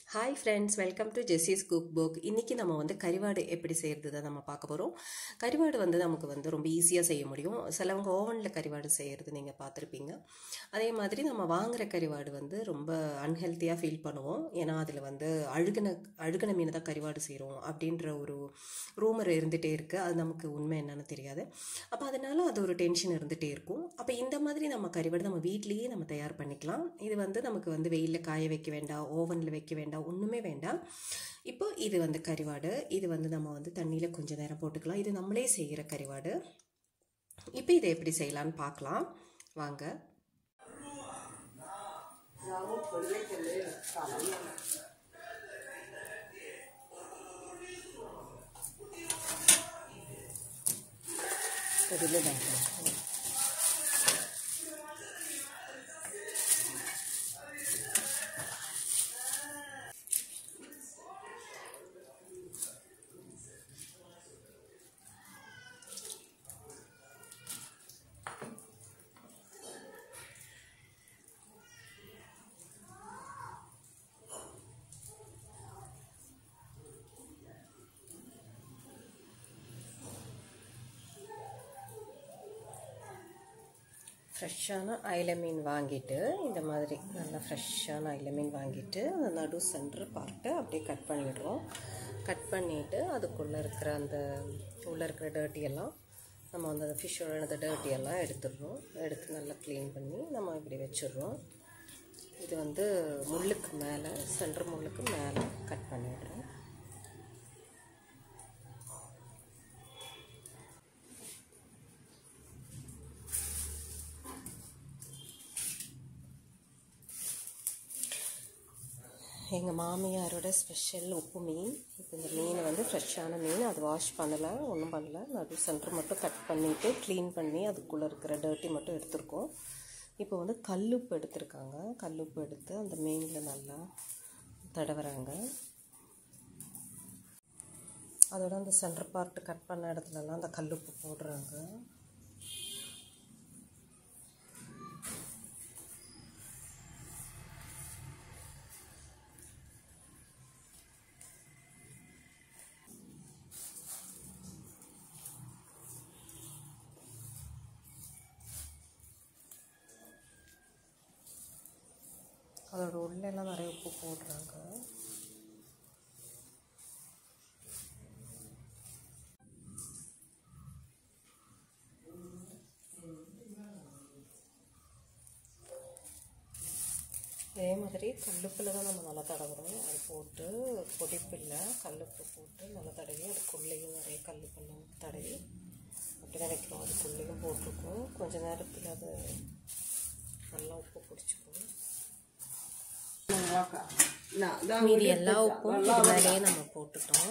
hi friends welcome to Jessie's cook book இன்றைக்கி நம்ம வந்து கறிவாடு எப்படி செய்கிறது தான் நம்ம பார்க்க போகிறோம் கறிவாடு வந்து நமக்கு வந்து ரொம்ப ஈஸியாக செய்ய முடியும் சிலவங்க ஓவனில் கறிவாடு செய்கிறது நீங்கள் பார்த்துருப்பீங்க அதே மாதிரி நம்ம வாங்குகிற கறிவாடு வந்து ரொம்ப அன்ஹெல்த்தியாக ஃபீல் பண்ணுவோம் ஏன்னா அதில் வந்து அழுகின அழுகின மீனை தான் கறிவாடு செய்கிறோம் அப்படின்ற ஒரு ரூமர் இருந்துகிட்டே இருக்குது அது நமக்கு உண்மை என்னன்னு தெரியாது அப்போ அதனால அது ஒரு டென்ஷன் இருந்துகிட்டே இருக்கும் அப்போ இந்த மாதிரி நம்ம கறிவாடு நம்ம வீட்லேயே நம்ம தயார் பண்ணிக்கலாம் இது வந்து நமக்கு வந்து வெயிலில் காய வைக்க வேண்டாம் ஓவனில் வைக்க வேண்டாம் ஒன்றுமே வேண்டாம் இப்போ இது வந்து கறிவாடு இது வந்து நம்ம வந்து தண்ணியில் கொஞ்சம் நேரம் போட்டுக்கலாம் இது நம்மளே செய்கிற கறிவாடு இப்போ இதை எப்படி செய்யலான்னு பார்க்கலாம் வாங்க இதில் வேண்டாம் ஃப்ரெஷ்ஷான அயில மீன் வாங்கிட்டு இந்த மாதிரி நல்லா ஃப்ரெஷ்ஷான அயில மீன் வாங்கிட்டு அந்த நடு சென்டர் பார்ட்டை அப்படியே கட் பண்ணிடுறோம் கட் பண்ணிவிட்டு அதுக்குள்ளே இருக்கிற அந்த உள்ளே இருக்கிற டர்ட்டி எல்லாம் நம்ம வந்து அந்த ஃபிஷ்ஷோட அந்த டர்ட்டி எல்லாம் எடுத்துடுறோம் எடுத்து நல்லா க்ளீன் பண்ணி நம்ம இப்படி வச்சிடுறோம் இது வந்து முள்ளுக்கு மேலே சென்டர் முள்ளுக்கு மேலே கட் பண்ணிடுறோம் எங்கள் மாமியாரோட ஸ்பெஷல் உப்பு மீன் இப்போ இந்த மீன் வந்து ஃப்ரெஷ்ஷான மீன் அது வாஷ் பண்ணலை ஒன்றும் பண்ணல நடு சென்டர் மட்டும் கட் பண்ணிவிட்டு க்ளீன் பண்ணி அதுக்குள்ளே இருக்கிற டர்ட்டி மட்டும் எடுத்திருக்கோம் இப்போ வந்து கல்லுப்பு எடுத்திருக்காங்க கல்லுப்பு எடுத்து அந்த மீனில் நல்லா தடவுறாங்க அதோட அந்த சென்டர் பார்ட் கட் பண்ண இடத்துலலாம் அந்த கல்லுப்பு போடுறாங்க அதோட உள்ளெல்லாம் நிறைய உப்பு போடுறாங்க இதே மாதிரி கல்லுப்பில் தான் நம்ம நல்லா தடவுறோம் அது போட்டு பொடிப்பில்ல கல்லுப்பு போட்டு நல்லா தடவி அதுக்குள்ளேயும் நிறைய கல்லுப்பெல்லாம் தடவி அப்படி தான் வைக்கிறோம் அதுக்குள்ளேயும் போட்டிருக்கோம் கொஞ்ச நேரத்தில் அது நல்லா உப்பு பிடிச்சிக்கும் மீதி எல்லா உப்பும் இது மேலேயே நம்ம போட்டுட்டோம்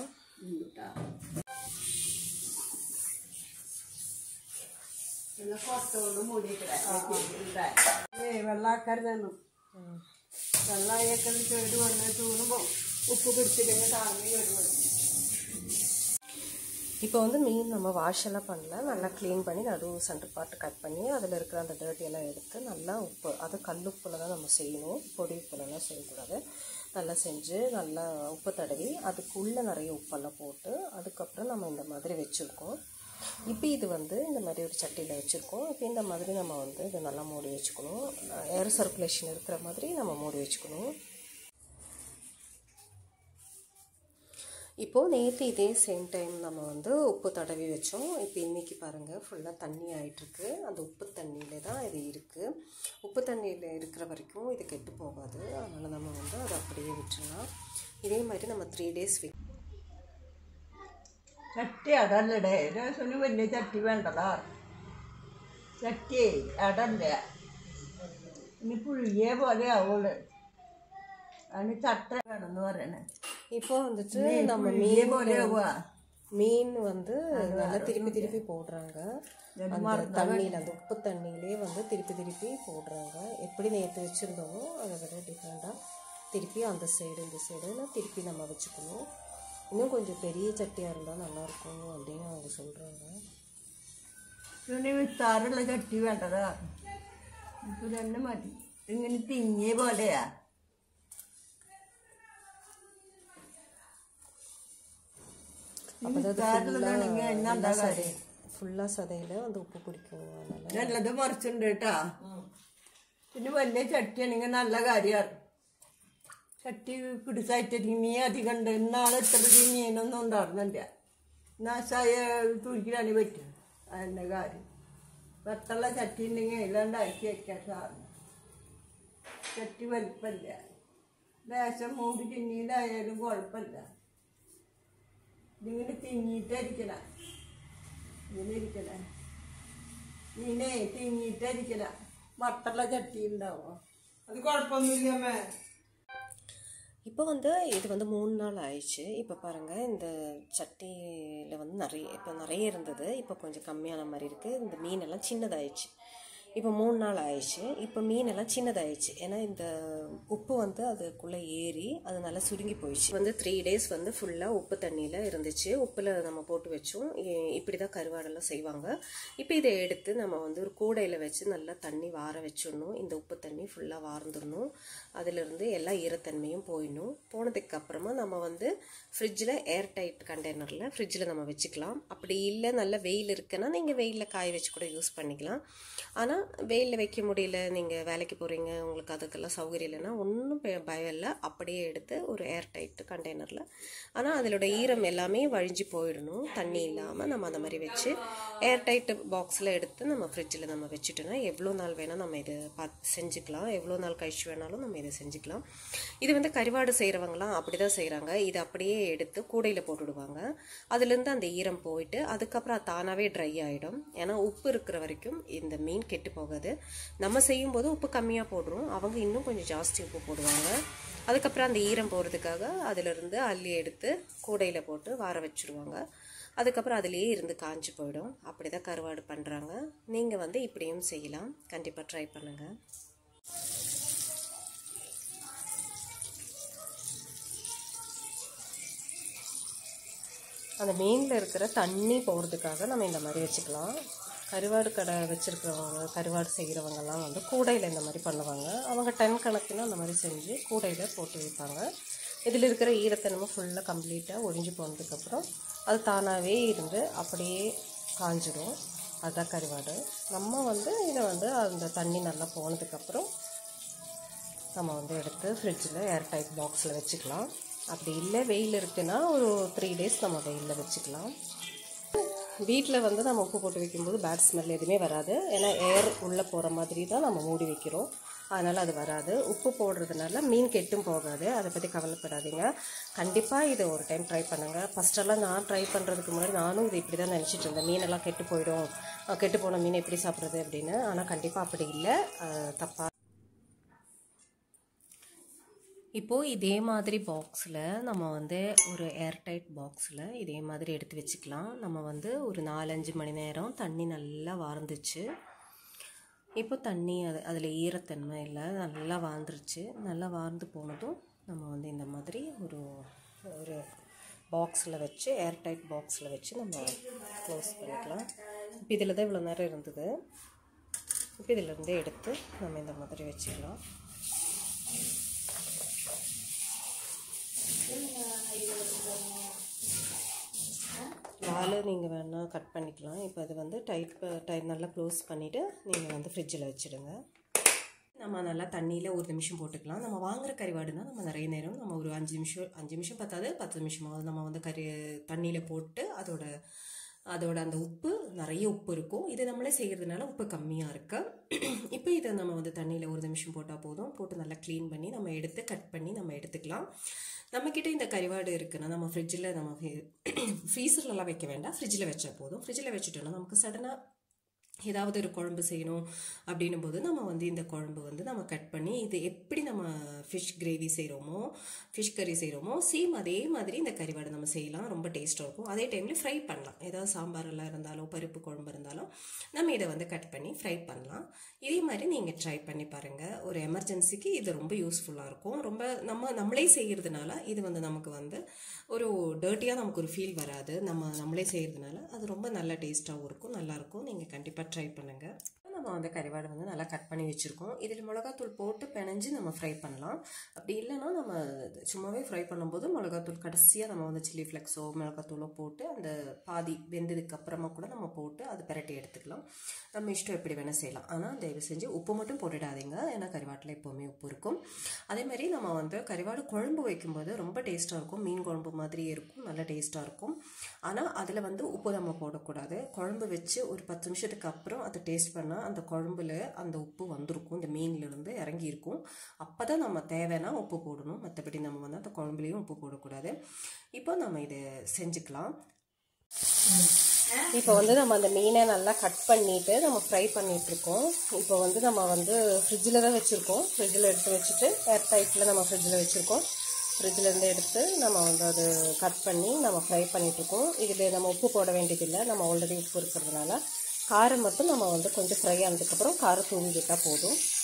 വെള്ളാക്കരുതാണ് വെള്ളം ഏക്കറി കേട് വന്ന് തൂണുമ്പോൾ ഉപ്പ് പിടിച്ചില്ലെങ്കിൽ താങ്ങി കേട് വരും இப்போ வந்து மீன் நம்ம வாஷ் எல்லாம் பண்ணல நல்லா க்ளீன் பண்ணி நடு சென்டர் பார்ட்டு கட் பண்ணி அதில் இருக்கிற அந்த டர்ட்டி எல்லாம் எடுத்து நல்லா உப்பு அது கல் உப்புல தான் நம்ம செய்யணும் பொடி உப்புலலாம் செய்யக்கூடாது நல்லா செஞ்சு நல்லா உப்பு தடவி அதுக்குள்ளே நிறைய உப்பெல்லாம் போட்டு அதுக்கப்புறம் நம்ம இந்த மாதிரி வச்சுருக்கோம் இப்போ இது வந்து இந்த மாதிரி ஒரு சட்டியில் வச்சுருக்கோம் இப்போ இந்த மாதிரி நம்ம வந்து இதை நல்லா மூடி வச்சுக்கணும் ஏர் சர்க்குலேஷன் இருக்கிற மாதிரி நம்ம மூடி வச்சுக்கணும் இப்போது நேற்று இதே சேம் டைம் நம்ம வந்து உப்பு தடவி வச்சோம் இப்போ இன்றைக்கி பாருங்கள் ஃபுல்லாக தண்ணி ஆகிட்டுருக்கு அந்த உப்பு தண்ணியில் தான் இது இருக்குது உப்பு தண்ணியில் இருக்கிற வரைக்கும் இது கெட்டு போகாது அதனால் நம்ம வந்து அதை அப்படியே விட்டுடலாம் இதே மாதிரி நம்ம த்ரீ டேஸ் வி ചട്ടി അടല്ലടേ രസന് വലിയ ചട്ടി വേണ്ടല്ലോ ചട്ടി അടല്ല ഇനി പുഴുകിയ പോലെ ആവുള്ളു അതിന് ചട്ട വേണമെന്ന് പറയണേ இப்போ வந்துட்டு நம்ம പുഴുകിയ மீன் പോലെ ആവുക மீன் வந்து நல்லா திருப்பி திருப்பி போடுறாங்க அந்த தண்ணியில் அந்த உப்பு தண்ணியிலே வந்து திருப்பி திருப்பி போடுறாங்க எப்படி நேற்று வச்சுருந்தோமோ அதை விட டிஃப்ரெண்ட்டாக திருப்பி அந்த சைடு இந்த சைடுலாம் திருப்பி நம்ம வச்சுக்கணும் இன்னும் கொஞ்சம் பெரிய சட்டியாக இருந்தால் நல்லாயிருக்கும் அப்படின்னு அவங்க சொல்கிறாங்க തുണി വിസ്താരമുള്ള ചട്ടി വേണ്ടതാ ഇപ്പൊ തന്നെ മതി ഇങ്ങനെ തിങ്ങിയ പോലെയാ നിസ്കാരത്തിലാണെങ്കിൽ എന്നാ കാര്യം ഫുള്ളാ സതയില് അത് ഉപ്പ് പിടിക്കും അതனால നല്ലത് മറിച്ചുണ്ട് കേട്ടാ പിന്നെ വലിയ ചട്ടിയാണെങ്കിൽ നല്ല കാര്യമാണ് ചട്ടി പിടിച്ചായിട്ട് മീൻ അധികം ഉണ്ട് ഇന്നാളെ ഇത്ര മീനൊന്നും ഉണ്ടായിരുന്നില്ല നാശായ തുരിക്കാണ് പറ്റും അതിൻ്റെ കാര്യം വെത്തുള്ള ചട്ടി ഉണ്ടെങ്കിൽ ഇല്ലാണ്ടാക്കി വെക്കാൻ സാധനം ചട്ടി വലിപ്പമില്ല ലേശം മൂടി തിന്നിയിലായാലും കുഴപ്പമില്ല ഇതിങ്ങനെ തിങ്ങിയിട്ടായിരിക്കണ ഇങ്ങനെ ഇരിക്കണ മീനെ തിങ്ങിയിട്ടായിരിക്കണ വട്ടുള്ള ചട്ടി ഉണ്ടാവോ அது குழப்பமொന്നുமில்லையா அம்மா இப்போ வந்து இது வந்து மூணு நாள் ஆயிடுச்சு இப்போ பாருங்கள் இந்த சட்டியில் வந்து நிறைய இப்போ நிறைய இருந்தது இப்போ கொஞ்சம் கம்மியான மாதிரி இருக்குது இந்த மீனெல்லாம் சின்னதாயிடுச்சு இப்போ மூணு நாள் ஆயிடுச்சு இப்போ மீனெல்லாம் சின்னதாயிடுச்சு ஏன்னா இந்த உப்பு வந்து அதுக்குள்ளே ஏறி அது நல்லா சுருங்கி போயிடுச்சு வந்து த்ரீ டேஸ் வந்து ஃபுல்லாக உப்பு தண்ணியில் இருந்துச்சு உப்பில் நம்ம போட்டு வச்சோம் இ- இப்படி தான் கருவாடெல்லாம் செய்வாங்க இப்போ இதை எடுத்து நம்ம வந்து ஒரு கூடையில் வச்சு நல்லா தண்ணி வார வச்சிடணும் இந்த உப்பு தண்ணி ஃபுல்லாக வார்ந்துடணும் அதிலிருந்து எல்லா ஈரத்தன்மையும் போயிடணும் போனதுக்கு அப்புறமா நம்ம வந்து ஃப்ரிட்ஜில் ஏர் டைட் கண்டெய்னரில் ஃப்ரிட்ஜில் நம்ம வச்சுக்கலாம் அப்படி இல்லை நல்ல வெயில் இருக்குன்னா நீங்கள் வெயிலில் காய வச்சு கூட யூஸ் பண்ணிக்கலாம் ஆனால் வெயிலில் வைக்க முடியல நீங்கள் வேலைக்கு போகிறீங்க உங்களுக்கு அதுக்கெல்லாம் சௌகரியம் இல்லைன்னா ஒன்றும் பயம் இல்லை அப்படியே எடுத்து ஒரு ஏர் டைட் கண்டெய்னரில் ஆனால் அதோட ஈரம் எல்லாமே வழிஞ்சு போயிடணும் தண்ணி இல்லாமல் நம்ம அந்த மாதிரி வச்சு ஏர் டைட் பாக்ஸில் எடுத்து நம்ம ஃப்ரிட்ஜில் நம்ம வச்சுட்டோன்னா எவ்வளோ நாள் வேணால் நம்ம இதை பார்த்து செஞ்சுக்கலாம் எவ்வளோ நாள் கழிச்சு வேணாலும் நம்ம இதை செஞ்சுக்கலாம் இது வந்து கறிவாடு செய்கிறவங்களாம் அப்படி தான் செய்கிறாங்க இது அப்படியே எடுத்து கூடையில் போட்டுடுவாங்க அதுலேருந்து அந்த ஈரம் போயிட்டு அதுக்கப்புறம் அது தானாகவே ட்ரை ஆகிடும் ஏன்னா உப்பு இருக்கிற வரைக்கும் இந்த மீன் கெட்டு போகாது நம்ம செய்யும்போது உப்பு கம்மியாக போடுறோம் அவங்க இன்னும் கொஞ்சம் ஜாஸ்தி உப்பு போடுவாங்க அதுக்கப்புறம் அந்த ஈரம் போகிறதுக்காக அதிலிருந்து அள்ளி எடுத்து கூடையில் போட்டு வார வச்சுருவாங்க அதுக்கப்புறம் அதுலேயே இருந்து காஞ்சு போயிடும் அப்படி தான் கருவாடு பண்ணுறாங்க நீங்கள் வந்து இப்படியும் செய்யலாம் கண்டிப்பாக ட்ரை பண்ணுங்கள் அந்த மீனில் இருக்கிற தண்ணி போகிறதுக்காக நம்ம இந்த மாதிரி வச்சுக்கலாம் கருவாடு கடை வச்சுருக்கிறவங்க கருவாடு செய்கிறவங்கெல்லாம் வந்து கூடையில் இந்த மாதிரி பண்ணுவாங்க அவங்க டன் கணக்குன்னு அந்த மாதிரி செஞ்சு கூடையில் போட்டு வைப்பாங்க இதில் இருக்கிற ஈரத்தன்மை ஃபுல்லாக கம்ப்ளீட்டாக ஒழிஞ்சு போனதுக்கப்புறம் அது தானாகவே இருந்து அப்படியே காஞ்சிடும் அதுதான் கருவாடு நம்ம வந்து இதை வந்து அந்த தண்ணி நல்லா போனதுக்கப்புறம் நம்ம வந்து எடுத்து ஃப்ரிட்ஜில் ஏர் டைட் பாக்ஸில் வச்சுக்கலாம் அப்படி இல்லை வெயில் இருக்குன்னா ஒரு த்ரீ டேஸ் நம்ம வெயிலில் வச்சுக்கலாம் வீட்டில் வந்து நம்ம உப்பு போட்டு வைக்கும்போது பேட் ஸ்மெல் எதுவுமே வராது ஏன்னா ஏர் உள்ளே போகிற மாதிரி தான் நம்ம மூடி வைக்கிறோம் அதனால் அது வராது உப்பு போடுறதுனால மீன் கெட்டும் போகாது அதை பற்றி கவலைப்படாதீங்க கண்டிப்பாக இதை ஒரு டைம் ட்ரை பண்ணுங்கள் ஃபஸ்ட்டெல்லாம் நான் ட்ரை பண்ணுறதுக்கு முன்னாடி நானும் இது இப்படி தான் நினச்சிட்டு இருந்தேன் மீனெல்லாம் கெட்டு போயிடும் அஹ் கெட்டு போன மீன் எப்படி சாப்பிட்றது அப்படின்னு ஆனால் கண்டிப்பாக அப்படி இல்லை தப்பாக இப்போது இதே மாதிரி பாக்ஸில் நம்ம வந்து ஒரு ஏர்டைட் பாக்ஸில் இதே மாதிரி எடுத்து வச்சுக்கலாம் நம்ம வந்து ஒரு நாலஞ்சு மணி நேரம் தண்ணி நல்லா வார்ந்துச்சு இப்போ தண்ணி அது அதில் ஈரத்தன்மை இல்லை நல்லா வாழ்ந்துருச்சு நல்லா வார்ந்து போனதும் நம்ம வந்து இந்த மாதிரி ஒரு ஒரு பாக்ஸில் வச்சு ஏர்டைட் பாக்ஸில் வச்சு நம்ம க்ளோஸ் பண்ணிக்கலாம் இப்போ இதில் தான் இவ்வளோ நேரம் இருந்தது இப்போ இதிலேருந்து எடுத்து நம்ம இந்த மாதிரி வச்சுக்கலாம் வாழை நீங்கள் வேணால் கட் பண்ணிக்கலாம் இப்போ அது வந்து டைட் டைட் நல்லா க்ளோஸ் பண்ணிவிட்டு நீங்கள் வந்து ஃப்ரிட்ஜில் வச்சுடுங்க நம்ம நல்லா தண்ணியில் ஒரு நிமிஷம் போட்டுக்கலாம் நம்ம வாங்குற கறிவாடுனா நம்ம நிறைய நேரம் நம்ம ஒரு அஞ்சு நிமிஷம் அஞ்சு நிமிஷம் பத்தாது பத்து நிமிஷமாவது நம்ம வந்து கறி தண்ணியில் போட்டு அதோட அதோட அந்த உப்பு நிறைய உப்பு இருக்கும் இது நம்மளே செய்கிறதுனால உப்பு கம்மியாக இருக்கு இப்போ இதை நம்ம வந்து தண்ணியில் ஒரு நிமிஷம் போட்டால் போதும் போட்டு நல்லா க்ளீன் பண்ணி நம்ம எடுத்து கட் பண்ணி நம்ம எடுத்துக்கலாம் நம்மக்கிட்ட இந்த கறிவாடு இருக்குன்னா நம்ம ஃப்ரிட்ஜில் நம்ம ஃப்ரீசர்லலாம் வைக்க வேண்டாம் ஃப்ரிட்ஜில் வச்சா போதும் ஃப்ரிட்ஜில் வச்சுட்டோன்னா நமக்கு சடனாக ஏதாவது ஒரு குழம்பு செய்யணும் அப்படின்னும் போது நம்ம வந்து இந்த குழம்பு வந்து நம்ம கட் பண்ணி இது எப்படி நம்ம ஃபிஷ் கிரேவி செய்கிறோமோ ஃபிஷ் கறி செய்கிறோமோ சேம் அதே மாதிரி இந்த கறிவாடை நம்ம செய்யலாம் ரொம்ப டேஸ்ட்டாக இருக்கும் அதே டைமில் ஃப்ரை பண்ணலாம் ஏதாவது சாம்பார் எல்லாம் இருந்தாலும் பருப்பு குழம்பு இருந்தாலும் நம்ம இதை வந்து கட் பண்ணி ஃப்ரை பண்ணலாம் இதே மாதிரி நீங்கள் ட்ரை பண்ணி பாருங்கள் ஒரு எமர்ஜென்சிக்கு இது ரொம்ப யூஸ்ஃபுல்லாக இருக்கும் ரொம்ப நம்ம நம்மளே செய்கிறதுனால இது வந்து நமக்கு வந்து ஒரு டர்ட்டியாக நமக்கு ஒரு ஃபீல் வராது நம்ம நம்மளே செய்கிறதுனால அது ரொம்ப நல்ல டேஸ்ட்டாகவும் இருக்கும் நல்லாயிருக்கும் நீங்கள் கண்டிப்பாக ட்ரை பண்ணுங்கள் நம்ம நம்ம வந்து கறிவாடு வந்து நல்லா கட் பண்ணி வச்சுருக்கோம் இதில் மிளகாத்தூள் போட்டு பிணைஞ்சு நம்ம ஃப்ரை பண்ணலாம் அப்படி இல்லைன்னா நம்ம சும்மாவே ஃப்ரை பண்ணும்போது மிளகாத்தூள் கடைசியாக நம்ம வந்து சில்லி ஃப்ளெக்ஸோ மிளகாத்தூளோ போட்டு அந்த பாதி வெந்ததுக்கு அப்புறமா கூட நம்ம போட்டு அது பிரட்டி எடுத்துக்கலாம் நம்ம இஷ்டம் எப்படி வேணால் செய்யலாம் ஆனால் தயவு செஞ்சு உப்பு மட்டும் போட்டுடாதீங்க ஏன்னா கறிவாட்டில் எப்போவுமே உப்பு இருக்கும் அதே மாதிரி நம்ம வந்து கறிவாடு குழம்பு வைக்கும்போது ரொம்ப டேஸ்ட்டாக இருக்கும் மீன் குழம்பு மாதிரியே இருக்கும் நல்ல டேஸ்ட்டாக இருக்கும் ஆனால் அதில் வந்து உப்பு நம்ம போடக்கூடாது குழம்பு வச்சு ஒரு பத்து நிமிஷத்துக்கு அப்புறம் அதை டேஸ்ட் பண்ணால் அந்த குழம்புல அந்த உப்பு வந்திருக்கும் இந்த மீன்லேருந்து இறங்கியிருக்கும் அப்போ தான் நம்ம தேவைன்னா உப்பு போடணும் மற்றபடி நம்ம வந்து அந்த குழம்புலையும் உப்பு போடக்கூடாது இப்போ நம்ம இதை செஞ்சுக்கலாம் இப்போ வந்து நம்ம அந்த மீனை நல்லா கட் பண்ணிட்டு நம்ம ஃப்ரை பண்ணிட்டு இருக்கோம் இப்போ வந்து நம்ம வந்து ஃப்ரிட்ஜில் தான் வச்சுருக்கோம் ஃப்ரிட்ஜில் எடுத்து வச்சுட்டு ஏர் டைட்டில் நம்ம ஃப்ரிட்ஜில் வச்சுருக்கோம் ஃப்ரிட்ஜிலேருந்து எடுத்து நம்ம வந்து அது கட் பண்ணி நம்ம ஃப்ரை பண்ணிகிட்ருக்கோம் இதில் நம்ம உப்பு போட வேண்டியதில்லை நம்ம ஆல்ரெடி உப்பு இருக்கிறதுனால காரம் மட்டும் நம்ம வந்து கொஞ்சம் ஃப்ரை ஆனதுக்கப்புறம் காரம் தூவி விட்டால் போதும்